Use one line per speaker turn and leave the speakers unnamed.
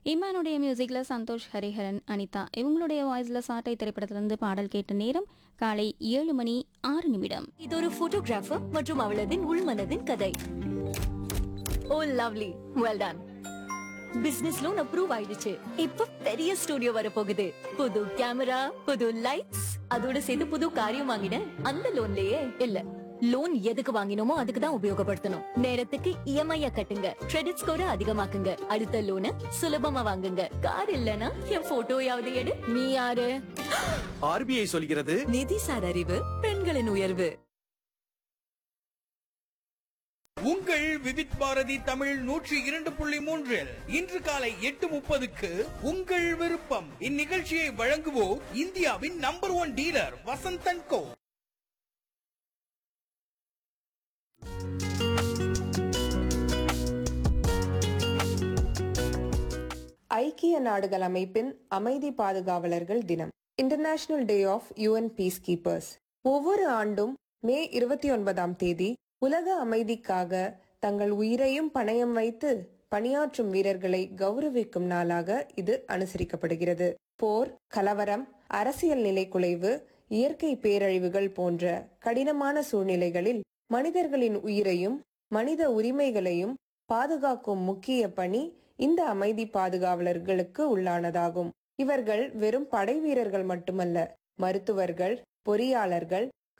இமானுடைய மியூசிக்ல சந்தோஷ் ஹரிஹரன் அனிதா இவங்களுடைய வாய்ஸ்ல சாட்டை திரைப்படத்திலிருந்து பாடல் கேட்ட நேரம் காலை ஏழு மணி ஆறு நிமிடம்
இது ஒரு போட்டோகிராஃபர் மற்றும் அவளதின் உள்மனதின் கதை oh lovely well done business loan approve ஆயிடுச்சு இப்ப பெரிய ஸ்டுடியோ வர போகுது புது கேமரா புது லைட்ஸ் அதோட சேர்த்து புது காரியம் வாங்கினேன் அந்த லோன்லயே இல்ல லோன் எதுக்கு வாங்கினோமோ அதுக்கு தான் உபயோகப்படுத்தணும் நேரத்துக்கு இஎம்ஐ கட்டுங்க கிரெடிட் ஸ்கோரை அதிகமாக்குங்க அடுத்த லோனை சுலபமா வாங்குங்க கார் இல்லனா என் போட்டோயாவது எடு நீ யாரு
ஆர்பிஐ சொல்கிறது
நிதிசார் அறிவு பெண்களின் உயர்வு
உங்கள் விவித் பாரதி தமிழ் நூற்றி இரண்டு புள்ளி மூன்றில் இன்று காலை எட்டு முப்பதுக்கு உங்கள் விருப்பம் இந்நிகழ்ச்சியை வழங்குவோர் இந்தியாவின் number one dealer Vasanthan co
ஐக்கிய நாடுகள் அமைப்பின் அமைதி பாதுகாவலர்கள் தினம் international day of UN peacekeepers ஒவ்வொரு ஆண்டும் மே இருபத்தி ஒன்பதாம் தேதி உலக அமைதிக்காக தங்கள் உயிரையும் பணயம் வைத்து பணியாற்றும் வீரர்களை கௌரவிக்கும் நாளாக இது அனுசரிக்கப்படுகிறது போர் கலவரம் அரசியல் நிலைக்குலைவு இயற்கை பேரழிவுகள் போன்ற கடினமான சூழ்நிலைகளில் மனிதர்களின் உயிரையும் மனித உரிமைகளையும் பாதுகாக்கும் முக்கிய பணி இந்த அமைதி பாதுகாவலர்களுக்கு உள்ளானதாகும் இவர்கள் வெறும் படை வீரர்கள் மட்டுமல்ல மருத்துவர்கள் பொறியாளர்கள்